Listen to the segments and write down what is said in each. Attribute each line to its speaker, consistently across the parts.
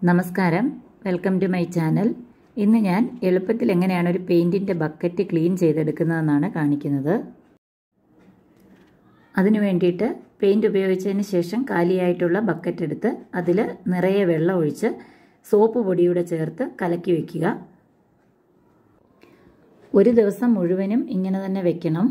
Speaker 1: നമസ്കാരം welcome to my channel ഇന്ന് ഞാൻ എളുപ്പത്തിൽ എങ്ങനെയാണ് ഒരു പെയിൻറ്റിൻ്റെ ബക്കറ്റ് ക്ലീൻ ചെയ്തെടുക്കുന്നതെന്നാണ് കാണിക്കുന്നത് അതിനു വേണ്ടിയിട്ട് പെയിൻറ്റ് ഉപയോഗിച്ചതിന് ശേഷം കാലിയായിട്ടുള്ള ബക്കറ്റ് എടുത്ത് അതിൽ നിറയെ വെള്ളം ഒഴിച്ച് സോപ്പ് പൊടിയൂടെ ചേർത്ത് കലക്കി വയ്ക്കുക ഒരു ദിവസം മുഴുവനും ഇങ്ങനെ തന്നെ വെക്കണം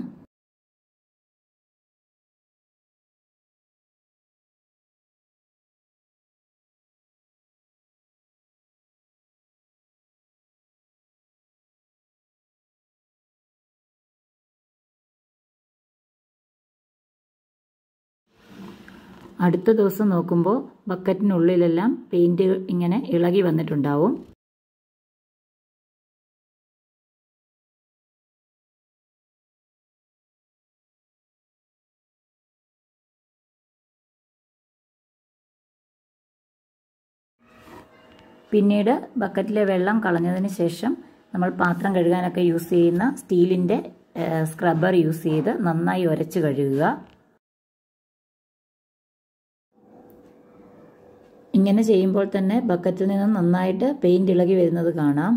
Speaker 1: അടുത്ത ദിവസം നോക്കുമ്പോൾ ബക്കറ്റിനുള്ളിലെല്ലാം പെയിൻറ്റ് ഇങ്ങനെ ഇളകി വന്നിട്ടുണ്ടാവും പിന്നീട് ബക്കറ്റിലെ വെള്ളം കളഞ്ഞതിന് ശേഷം നമ്മൾ പാത്രം കഴുകാനൊക്കെ യൂസ് ചെയ്യുന്ന സ്റ്റീലിൻ്റെ സ്ക്രബ്ബർ യൂസ് ചെയ്ത് നന്നായി ഉരച്ച് കഴുകുക ഇങ്ങനെ ചെയ്യുമ്പോൾ തന്നെ ബക്കറ്റിൽ നിന്ന് നന്നായിട്ട് പെയിൻറ് ഇളകി വരുന്നത് കാണാം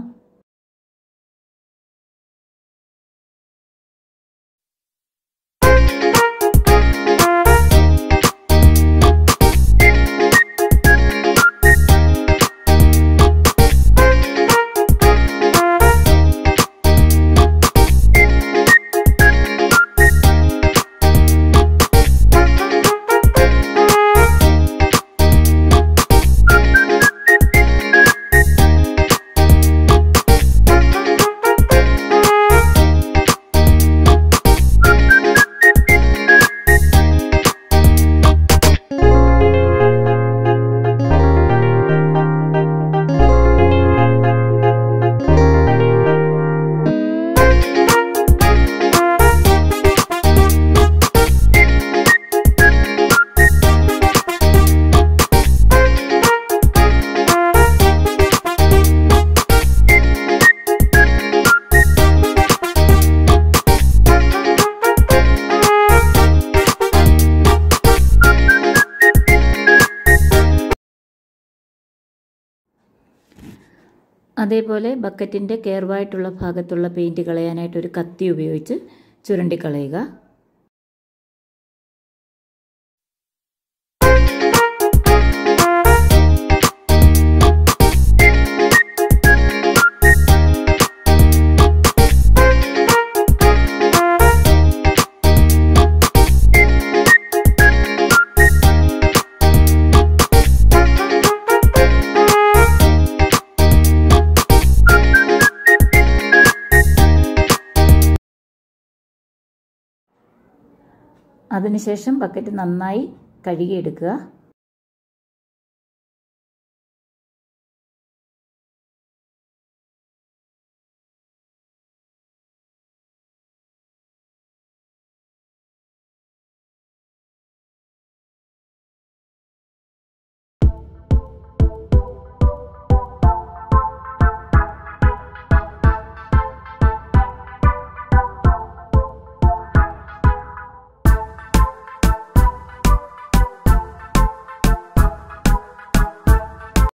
Speaker 1: അതേപോലെ ബക്കറ്റിൻ്റെ കെയർവായിട്ടുള്ള ഭാഗത്തുള്ള പെയിൻറ്റ് കളയാനായിട്ട് ഒരു കത്തി ഉപയോഗിച്ച് ചുരണ്ടിക്കളയുക അതിനുശേഷം ബക്കറ്റ് നന്നായി കഴുകിയെടുക്കുക